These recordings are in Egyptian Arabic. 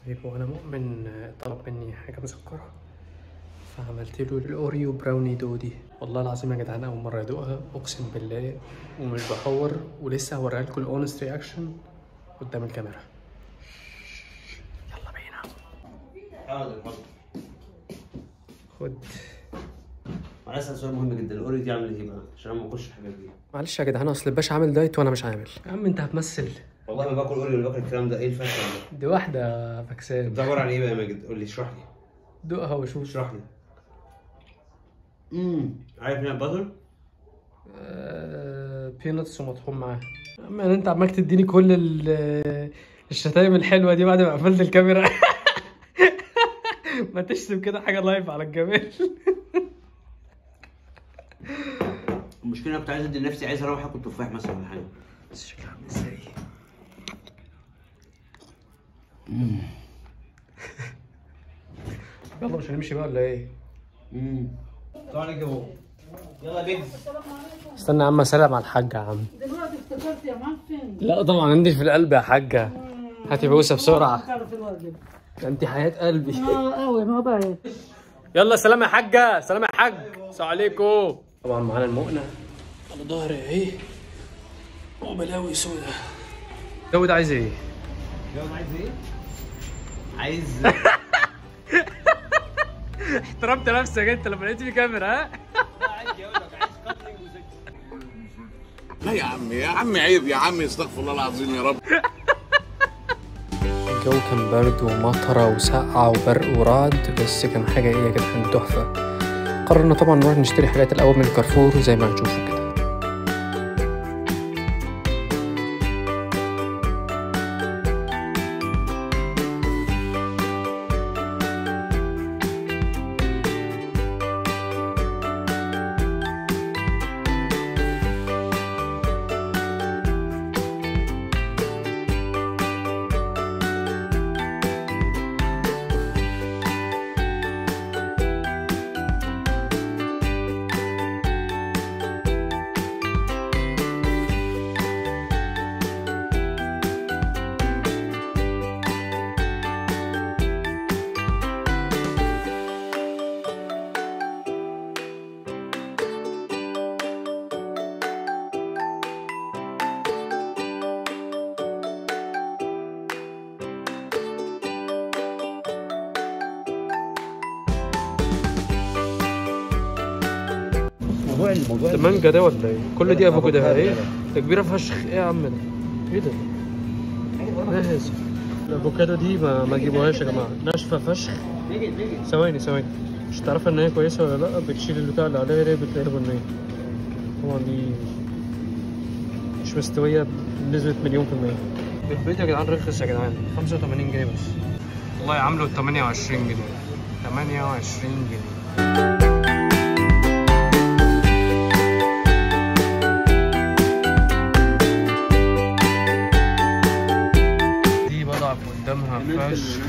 طيب وانا مؤمن طلب مني حاجه مسكره فعملت له الاوريو براوني دودي والله العظيم يا جدعان اول مره ادوقها اقسم بالله ومش بحور ولسه هوريها لكم الاونست رياكشن قدام الكاميرا يلا بينا حاضر اتفضل خد معلش اسال سؤال مهم جدا الاوريو دي عامل ايه بقى عشان انا ما بخش الحاجات دي معلش يا جدعان اصل الباشا عامل دايت وانا مش عامل يا عم انت هتمثل والله ما باكل اوريو ولا باكل الكلام ده ايه الفشل ده دي واحده فاكسان ده عباره عن ايه بقى يا ماجد قول لي اشرح لي دوقها وشوف اشرح لي امم عارف مين باتر بينتس ومطحون معاه يا عم يعني انت عمال تديني كل ال- الشتايم الحلوه دي بعد ما قفلت الكاميرا ما تشتم كده حاجه لايف على الجمال المشكله انا كنت عايز ادي لنفسي عايز اروح اكل تفاح مثلا ولا حاجه بس شكلها عامل ازاي يلا مش هنمشي بقى ولا ايه؟ امم طبعا اجي يلا بيج استنى يا عم اسلم على الحاجة يا عم دلوقتي افتكرت يا معفن لا طبعا عندي في القلب يا حاجة هاتي بوسة بسرعة تعرف الواجب انت حياة قلبي اه قوي ما ضايق يلا سلام يا حاجة سلام يا حاج السلام عليكم طبعا معانا المؤنة على ظهري اهي وبلاوي سودا داود عايز ايه؟ يلا عايز ايه عايز احترمت نفسك انت لما لقيت في كاميرا ها؟ لا يا عم يا عم عيب يا عم استغفر الله العظيم يا رب الجو كان برد ومطرة وسقعة وبرق ورعد بس كان حاجة ايه يا جدعان تحفة قررنا طبعا نروح نشتري حاجات الأول من الكارفور زي ما هتشوفوا كده موضوع الموضوع ده مانجا ده ولا ايه؟ كل دي افوكادو ده ايه؟ ده كبيرة فشخ ايه يا عم ده؟ ايه ده؟ ما هذا؟ الافوكادو دي ما ما تجيبوهاش يا جماعة ناشفة فشخ ثواني ثواني مش تعرف ان هي كويسة ولا لا بتشيل البتاع اللي عليها دي بتلاقيها بنية طبعا دي مش مستوية بنسبة مليون في المية البيت يا جدعان رخص يا جدعان 85 جنيه بس والله عامله 28 جنيه 28 جنيه دي بضعف قدامها فشخ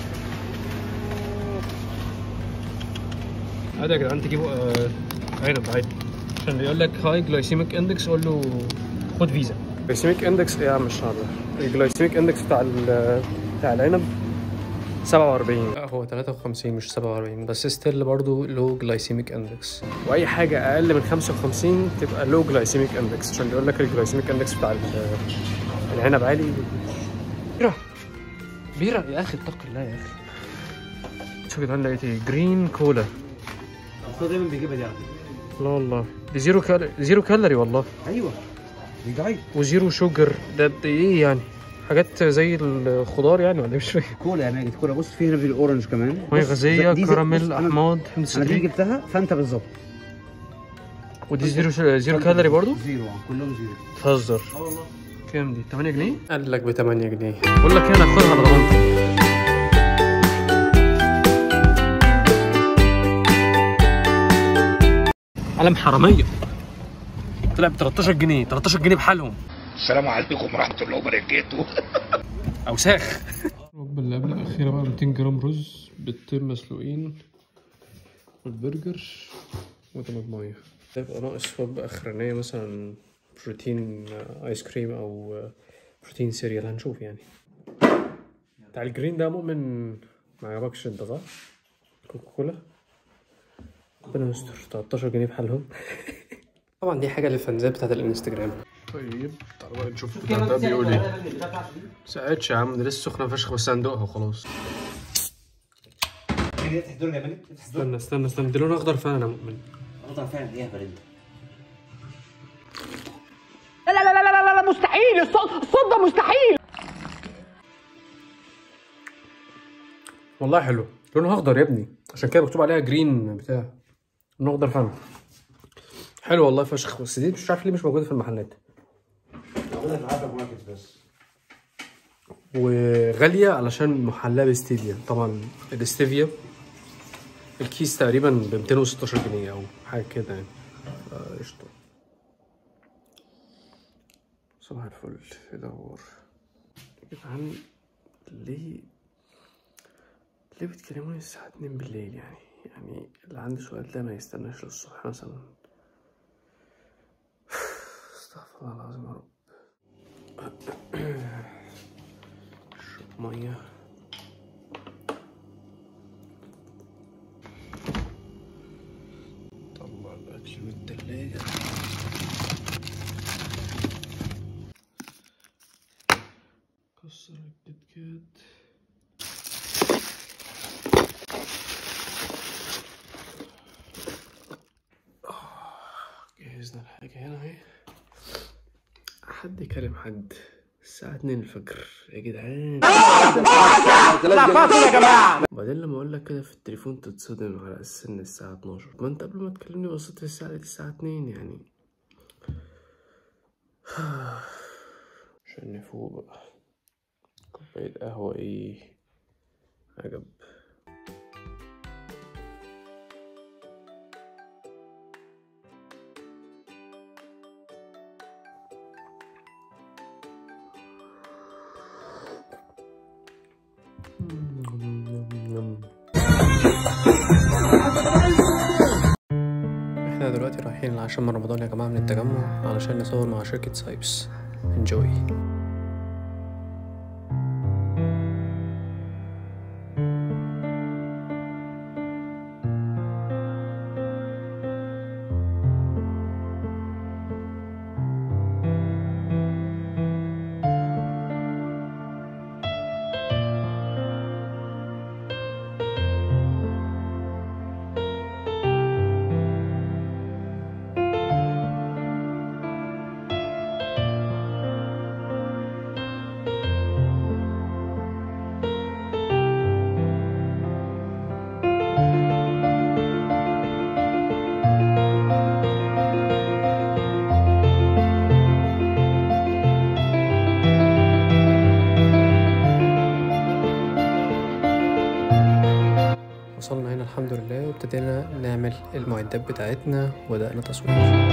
عادي يا جدعان تجيبوا آه، عنب عادي عشان اللي يقول لك هاي جلايسيميك اندكس قول له خد فيزا جلايسيميك اندكس ايه يا عم الشهر ده الجلايسيميك اندكس بتاع ال- بتاع العنب 47 لا هو 53 مش 47 بس ستيل برضه لو جلايسيميك اندكس واي حاجه اقل من 55 تبقى لو جلايسيميك اندكس عشان يقول لك الجلايسيميك اندكس بتاع ال- العنب عالي بيرة بيرة يا اخي اتق الله يا اخي شوف يا جدعان لقيت ايه جرين كولا اصل دايما بيجيبها دي على فكره لا والله دي زيرو كالوري زيرو كالوري والله ايوه دي دايت وزيرو شوجر ده ده ايه يعني حاجات زي الخضار يعني ولا مش فاهم كولا يا ماجد كولا بص في هنا في الاورنج كمان ميه بص، غازيه دي زي- كراميل بص، أنا- احماض حمض انا دي ستريك جبتها فانت بالظبط ودي زيرو زيرو كالوري برضو زيرو آه، كلهم زيرو تهزر اه والله كام دي 8 جنيه قال لك ب 8 جنيه بقول لك ايه انا هاخدها على ضمانتك علم حراميه طلع ب 13 جنيه 13 جنيه بحالهم السلام عليكم ورحمه الله وبركاته اوساخ الوجبه اللي قبل الاخيره بقى 200 جرام رز بيضتين مسلوقين والبرجر وطماطم ميه هيبقى ناقص وجبه اخرانيه مثلا بروتين آه، ايس كريم او آه، بروتين سيريال هنشوف يعني بتاع الجرين ده مؤمن ما عجبكش انت صح؟ كوكا كولا ربنا يستر 13 جنيه بحالهم طبعا دي حاجه للفانزات بتاعت الانستجرام طيب تعالوا بقى نشوف البتاع ده بيقول ايه ساعدش يا عم ده لسه سخنه فشخ بس هندوقها وخلاص هي تحت دول جبلي تحت دول استنى استنى استنى دي لون اخضر فعلا يا مؤمن قطع فعلا ايه يا برنت لا لا لا لا لا لا مستحيل الصوت الصوت ده مستحيل والله حلو لونها اخضر يا ابني عشان كده مكتوب عليها جرين بتاع لونه اخضر فعلا حلو والله فشخ بس دي مش عارف ليه مش موجوده في المحلات موجوده في الهايبر ماركت بس وغاليه علشان محلاه بستيفيا طبعا الاستيفيا الكيس تقريبا ب 216 جنيه او حاجه كده يعني قشطه صباح الفل ايه دور يا جدعان ليه ليه بتكلموني الساعة 2 بالليل يعني يعني اللي عنده سؤال ده ما يستناش للصبح مثلا استغفر الله العظيم يا رب اشرب مية طلع الأكل من التلاجة كسر الكيت كات جهزنا الحاجة هنا اهي حد يكلم حد الساعة 2 الفجر يا جدعان يا جماعه بعدين لما اقول لك كده في التليفون تتصدم على اساس ان الساعة 12 ما انت قبل ما تكلمني بصيت في الساعة لقيت الساعة 2 يعني عشان نفوق بقى كوباية قهوة ايه عجب احنا دلوقتي رايحين العشاء من رمضان يا جماعة من التجمع علشان نصور مع شركة سايبس انجوي وصلنا هنا الحمد لله وابتدينا نعمل المعدات بتاعتنا وبدأنا تصوير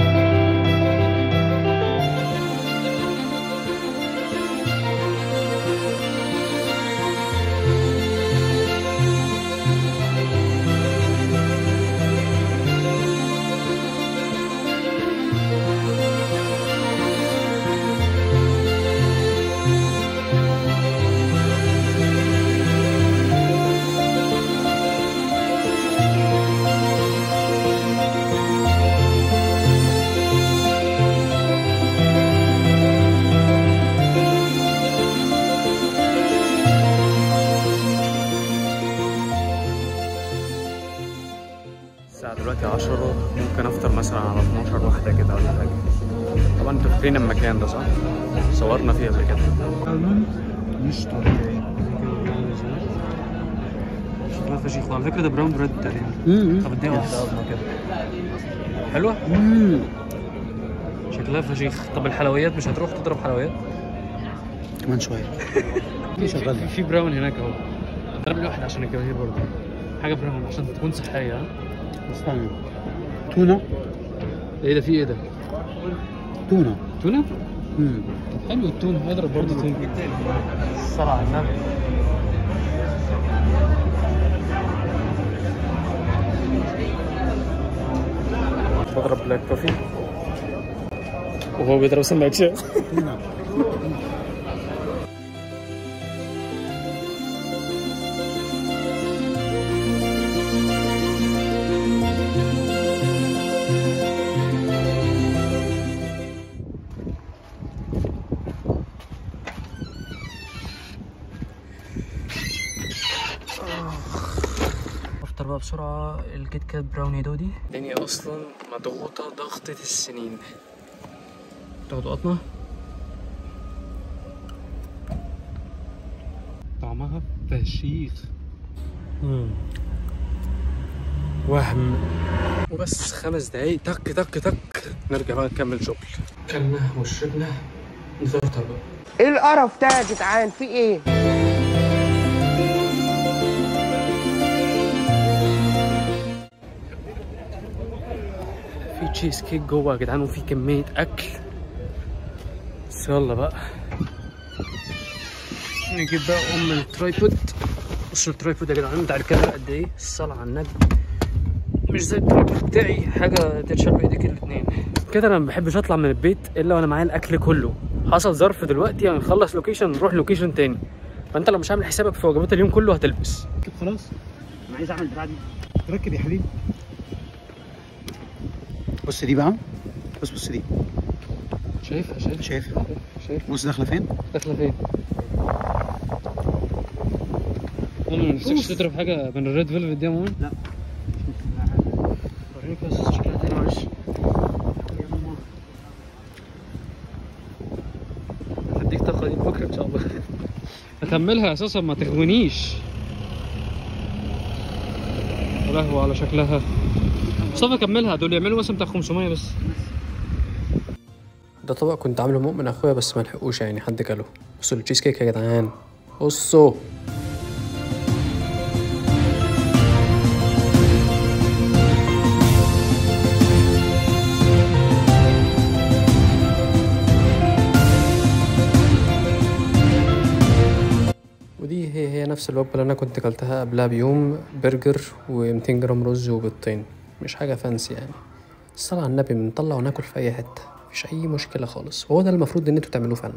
الساعة دلوقتي 10 ممكن افطر مثلا على 12 واحدة كده ولا حاجة طبعا انتوا فاكرين المكان ده صح؟ صورنا فيه قبل كده مش طبيعي شكلها فشيخ وعلى فكرة ده براون بريد تقريبا طب اديها واحدة قطمة كده حلوة؟ شكلها فشيخ طب الحلويات مش هتروح تضرب حلويات؟ كمان شويه في شغال في براون هناك اهو ضرب لي واحد عشان الجماهير برضه حاجة براون عشان تكون صحية ها؟ استنى تونه ايه ده في ايه ده؟ تونه تونة؟ امم طب حلو التونة اضرب برضه تونة الصلاة على النبي بضرب بلاك كوفي وهو بيضرب سندوتشات بقى بسرعة الكيت كات براوني دودي الدنيا أصلا مضغوطة ضغطة السنين تاخدوا قطمة طعمها فشيخ وهم وبس خمس دقايق تك تك تك نرجع بقى نكمل شغل كلنا وشربنا نفطر بقى ايه القرف ده يا جدعان في ايه في تشيز كيك جوه يا جدعان وفي كمية أكل بس يلا بقى نجيب بقى أم الترايبود بصوا الترايبود يا جدعان بتاع الكاميرا قد إيه الصلاة على النبي مش زي الترايبود بتاعي حاجة تتشال بإيديك الاتنين كده أنا ما بحبش أطلع من البيت إلا وأنا معايا الأكل كله حصل ظرف دلوقتي يعني نخلص لوكيشن نروح لوكيشن تاني فأنت لو مش عامل حسابك في وجبات اليوم كله هتلبس خلاص انا عايز اعمل البتاعه دي ركب يا حبيبي بص دي بقى بص بص دي شايفها شايف شايف شايف بص داخله فين داخله فين؟ ماما ما نفسكش تضرب حاجة من الريد فيلفت دي يا ماما؟ لا. وريني بس شكلها تاني معلش هديك طاقة دي بكرة إن شاء الله أكملها أساسا ما تغوينيش يا لهوي على شكلها مصطفى كملها دول يعملوا مثلا بتاع 500 بس ده طبق كنت عامله مؤمن اخويا بس ما لحقوش يعني حد كله بصوا التشيز كيك يا جدعان بصوا ودي هي هي نفس الوجبة اللي أنا كنت أكلتها قبلها بيوم برجر و200 جرام رز وبيضتين مش حاجة فانسي يعني الصلاة على النبي بنطلع وناكل في أي حتة مفيش أي مشكلة خالص وهو ده المفروض إن انتوا تعملوه فعلا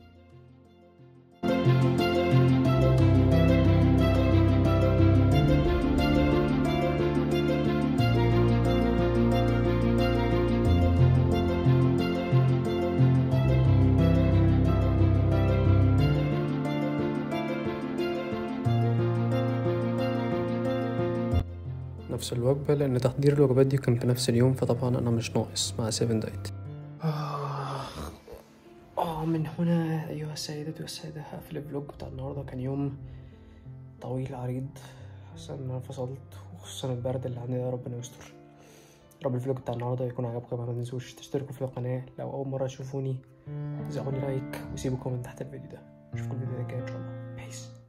نفس الوجبة لأن تحضير الوجبات دي كان في نفس اليوم فطبعا أنا مش ناقص مع سيفن دايت آه من هنا أيها السيدات والسادة هقفل الفلوج بتاع النهاردة كان يوم طويل عريض حاسس إن أنا فصلت وخصوصا البرد اللي عندي ده ربنا يستر يا رب الفلوج بتاع النهاردة يكون عجبكم ما تنسوش تشتركوا في القناة لو أول مرة تشوفوني زعوني لايك وسيبوا كومنت تحت الفيديو ده أشوفكم الفيديو الجاي إن شاء الله بيس